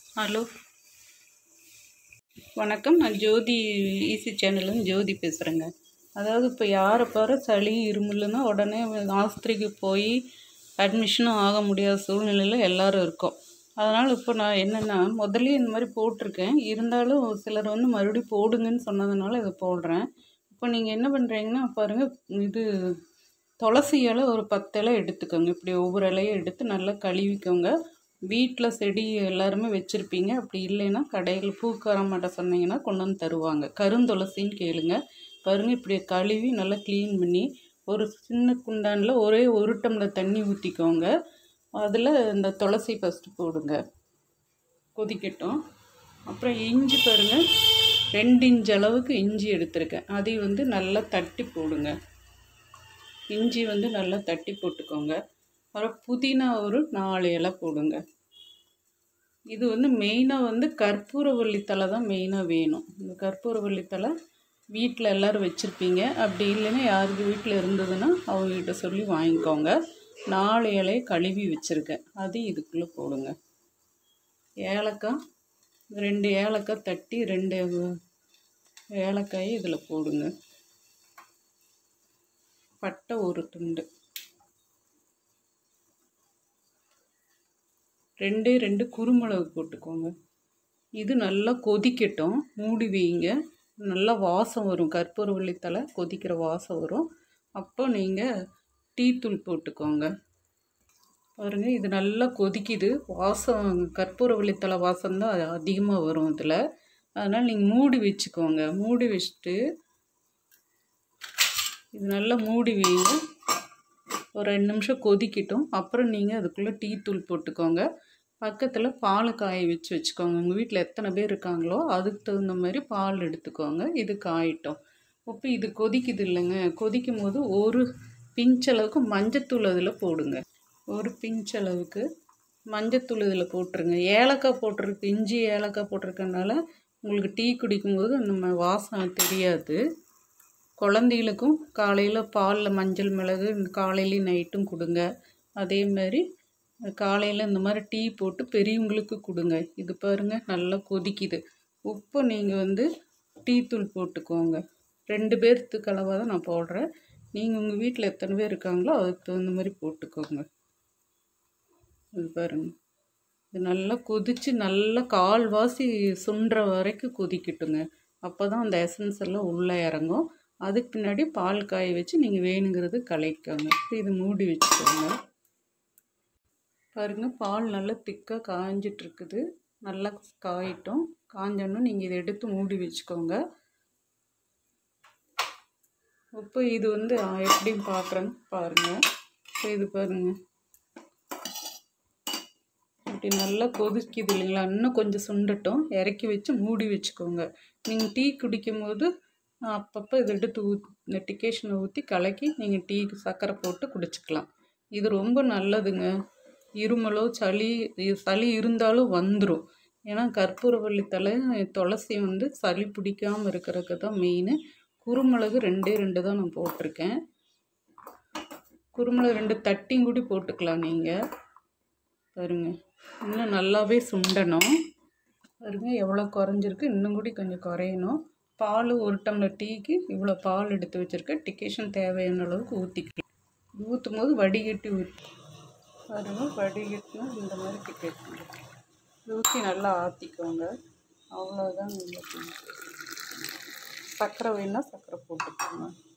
hello வணக்கம் நான் ஜோதி easy சேனல்லேருந்து ஜோதி பேசுகிறேங்க அதாவது இப்போ யாரை பாரு சளி இருமலுன்னா உடனே ஆஸ்பத்திரிக்கு போய் அட்மிஷனும் ஆக முடியாத சூழ்நிலையில் எல்லாரும் இருக்கோம் அதனால் இப்போ நான் என்னென்னா முதல்லயே இந்த மாதிரி போட்டிருக்கேன் இருந்தாலும் சிலர் வந்து மறுபடியும் போடுங்கன்னு சொன்னதுனால இதை போடுறேன் இப்போ நீங்கள் என்ன பண்ணுறீங்கன்னா பாருங்கள் இது துளசி இலை ஒரு பத்து இலை எடுத்துக்கோங்க இப்படி ஒவ்வொரு இலையும் எடுத்து நல்லா கழுவிக்கோங்க வீட்டில் செடி எல்லாருமே வச்சுருப்பீங்க அப்படி இல்லைன்னா கடையில் பூக்காரமாட்ட சொன்னீங்கன்னா கொண்டு வந்து தருவாங்க கருந்துளசின்னு கேளுங்க பாருங்கள் இப்படி கழுவி நல்லா க்ளீன் பண்ணி ஒரு சின்ன குண்டானில் ஒரே ஒரு டம்ளர் தண்ணி ஊற்றிக்கோங்க அதில் இந்த துளசி ஃபஸ்ட்டு போடுங்க கொதிக்கட்டும் அப்புறம் இஞ்சி பாருங்கள் ரெண்டு இன்ச் அளவுக்கு இஞ்சி எடுத்திருக்கேன் அதை வந்து நல்லா தட்டி போடுங்க இஞ்சி வந்து நல்லா தட்டி போட்டுக்கோங்க அப்புறம் புதினா ஒரு நாலு இலை போடுங்க இது வந்து மெயினாக வந்து கற்பூரவள்ளி தலை தான் மெயினாக வேணும் இந்த கற்பூரவள்ளி தலை வீட்டில் எல்லோரும் வச்சுருப்பீங்க அப்படி இல்லைன்னா யாருக்கு வீட்டில் இருந்ததுன்னா அவங்ககிட்ட சொல்லி வாங்கிக்கோங்க நாலு இலையை கழுவி வச்சுருக்கேன் அது இதுக்குள்ளே போடுங்க ஏலக்காய் ரெண்டு ஏலக்காய் தட்டி ரெண்டு ஏலக்காயை இதில் போடுங்க பட்டை ஒரு துண்டு ரெண்டே ரெண்டு குருமிளகு போட்டுக்கோங்க இது நல்லா கொதிக்கட்டும் மூடி வைங்க நல்லா வாசம் வரும் கற்பூரவள்ளி தலை கொதிக்கிற வாசம் வரும் அப்போ நீங்கள் டீத்தூள் போட்டுக்கோங்க பாருங்கள் இது நல்லா கொதிக்குது வாசம் கற்பூரவள்ளி தலை வாசம் தான் அதிகமாக வரும் இதில் அதனால் நீங்கள் மூடி வச்சுக்கோங்க மூடி வச்சுட்டு இது நல்லா மூடி வைங்க ஒரு ரெண்டு நிமிஷம் கொதிக்கட்டும் அப்புறம் நீங்கள் அதுக்குள்ளே டீ தூள் போட்டுக்கோங்க பக்கத்தில் பால் காய வச்சு வச்சுக்கோங்க உங்கள் வீட்டில் எத்தனை பேர் இருக்காங்களோ அதுக்கு தகுந்த மாதிரி பால் எடுத்துக்கோங்க இது காயிட்டோம் இப்போ இது கொதிக்குது இல்லைங்க கொதிக்கும் போது ஒரு பிஞ்ச் அளவுக்கு மஞ்சத்தூள் அதில் போடுங்க ஒரு பிஞ்ச் அளவுக்கு மஞ்சத்தூள் இதில் போட்டுருங்க ஏலக்காய் போட்டிருக்கு இஞ்சி ஏலக்காய் போட்டிருக்கனால உங்களுக்கு டீ குடிக்கும்போது நம்ம வாசம் தெரியாது குழந்தைகளுக்கும் காலையில் பாலில் மஞ்சள் மிளகு காலையிலையும் நைட்டும் கொடுங்க அதே மாதிரி காலையில் இந்த மாதிரி டீ போட்டு பெரியவங்களுக்கு கொடுங்க இது பாருங்கள் நல்லா கொதிக்குது உப்பு நீங்கள் வந்து டீ தூள் போட்டுக்கோங்க ரெண்டு பேர்த்துக்கு அளவாக தான் நான் போடுறேன் நீங்கள் உங்கள் வீட்டில் எத்தனை பேர் இருக்காங்களோ அதுக்கு தகுந்த மாதிரி போட்டுக்கோங்க இது பாருங்கள் இது நல்லா கொதித்து நல்லா கால்வாசி சுண்டுற வரைக்கும் கொதிக்கட்டுங்க அப்போ தான் அந்த எசன்ஸ் எல்லாம் உள்ளே இறங்கும் அதுக்கு பின்னாடி பால் காய வச்சு நீங்கள் வேணுங்கிறது கலைக்கோங்க இது மூடி வச்சுக்கோங்க பாருங்கள் பால் நல்லா திக்காக காய்ஞ்சிட்ருக்குது நல்லா காயிட்டும் காஞ்சோன்னு நீங்கள் இதை எடுத்து மூடி வச்சுக்கோங்க இப்போ இது வந்து எப்படின்னு பார்க்குறேன்னு பாருங்கள் இப்போ இது பாருங்கள் இப்படி நல்லா கொதிக்குது இல்லைங்களா இன்னும் கொஞ்சம் சுண்டட்டும் இறக்கி வச்சு மூடி வச்சுக்கோங்க நீங்கள் டீ குடிக்கும்போது அப்பப்போ இதை எடுத்து ஊத் இந்த டிகேஷனை ஊற்றி கலக்கி நீங்கள் டீ சர்க்கரை போட்டு குடிச்சிக்கலாம் இது ரொம்ப நல்லதுங்க இருமலோ சளி சளி இருந்தாலும் வந்துடும் ஏன்னா கற்பூரவள்ளி தலை துளசி வந்து சளி பிடிக்காமல் இருக்கிறதுக்கு தான் மெயின் குருமிளகு ரெண்டே ரெண்டு தான் நான் போட்டிருக்கேன் குருமிளகு ரெண்டு தட்டியும் கூடி போட்டுக்கலாம் நீங்கள் பாருங்க இன்னும் நல்லாவே சுண்டணும் பாருங்க எவ்வளோ குறைஞ்சிருக்கு இன்னும் கூடி கொஞ்சம் குறையணும் பால் ஒரு டம்ளர் டீக்கு இவ்வளோ பால் எடுத்து வச்சுருக்கேன் டிக்கேஷன் தேவையான அளவுக்கு ஊற்றிக்கலாம் ஊற்றும் போது வடிகட்டி ஊற்றி பாருங்க வடிகட்டினா இந்த மாதிரி டிக்கேஷன் ஊற்றி நல்லா ஆற்றிக்கோங்க அவ்வளோதான் உங்களுக்கு சர்க்கரை வேணால் சர்க்கரை போட்டுக்கோங்க